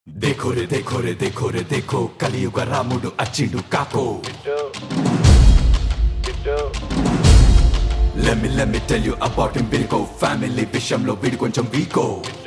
देखो रे देखो रे देखो रे देखो కలియుగ రాముడు అచ్చిండు కాకో Let me let me tell you about him వీడికో ఫ్యామిలీ విషయంలో వీడి కొంచెం వీకో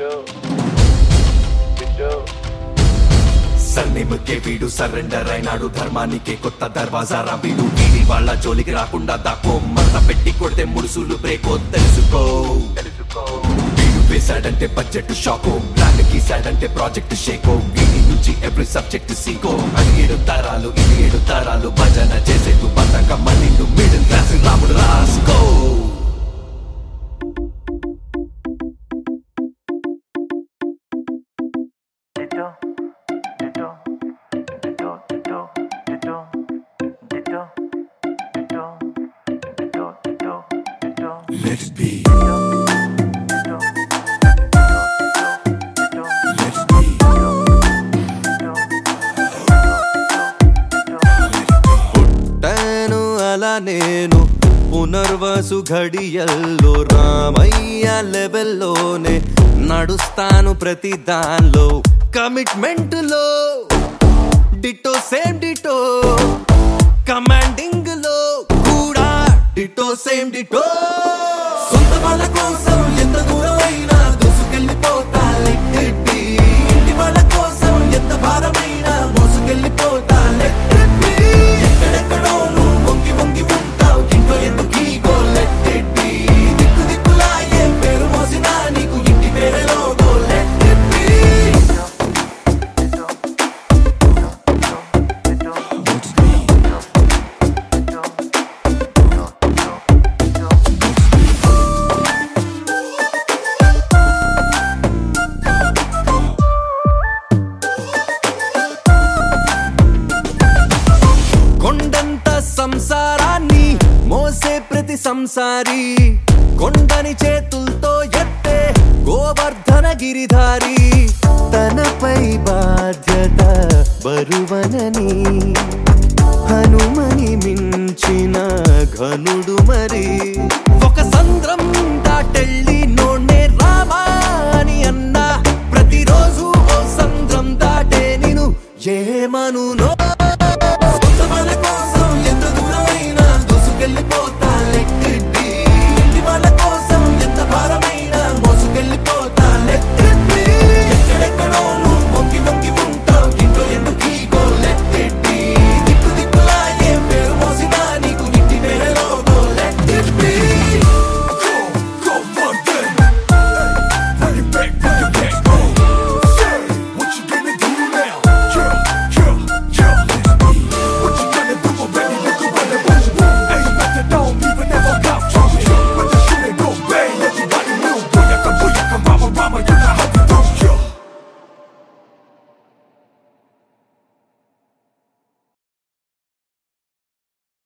సర్నేముకే వీడు సరెండర్ అయినాడు ధర్మానికే కొత్త దర్వాజారా వీడు వీడి వాళ్ళ జోలికి రాకుండా దాక్కో మరణ పెట్టి కొడితే ముడుసులు బ్రేకో తెలుసుకో వీడు వేశాడంటే బడ్జెట్ షాకో ప్లాన్ గీశాడంటే ప్రాజెక్ట్ షేకో వీడి నుంచి ఎవ్రీ సబ్జెక్ట్ సీకో అది ఏడు తరాలు ఇది ఏడు తరాలు భజన చేసేందు బతకమ్మ నిండు మిడిల్ క్లాస్ రాముడు రాసుకో Ditto, ditto, ditto, ditto, ditto, ditto, ditto, ditto, ditto, ditto, Let it be, ditto, ditto, ditto, let it be. పుట్టాను అలా నేను పునర్వసు ఘడియల్లో రామయ్య లెవెల్లోనే నడుస్తాను ప్రతి దానిలో కమిట్మెంట్ లో డిటో సేమ్ డిటో కమాండింగ్ లో కూడా డిటో సేమ్ డిటో సొంత వాళ్ళ కోసం ఎంత దూరమైనా దూసుకెళ్ళిపోతా let it be. ఇంటి వాళ్ళ కోసం ఎంత భారమైనా మోసుకెళ్ళిపోతా let it be. ఎక్కడెక్కడో నువ్వు వంగి వంగి ఉంటావు ఇంట్లో ఎందుకు ఈగో let it be. దిక్కు దిక్కులా ఏ పేరు మోసినా నీకు ఇంటి పేరే లోగో let it be. కొండంత సంసారాన్ని మోసే ప్రతి సంసారి కొండని చేతులతో ఎత్తే గోవర్ధన గిరిధారి తనపై బాధ్యత బరువనని హనుమని మించిన ఘనుడు మరి ఒక సంద్రం దాటెళ్ళి నోడే రామా అని అన్నా ప్రతిరోజు ఓ సంద్రం దాటే నిను ఏమను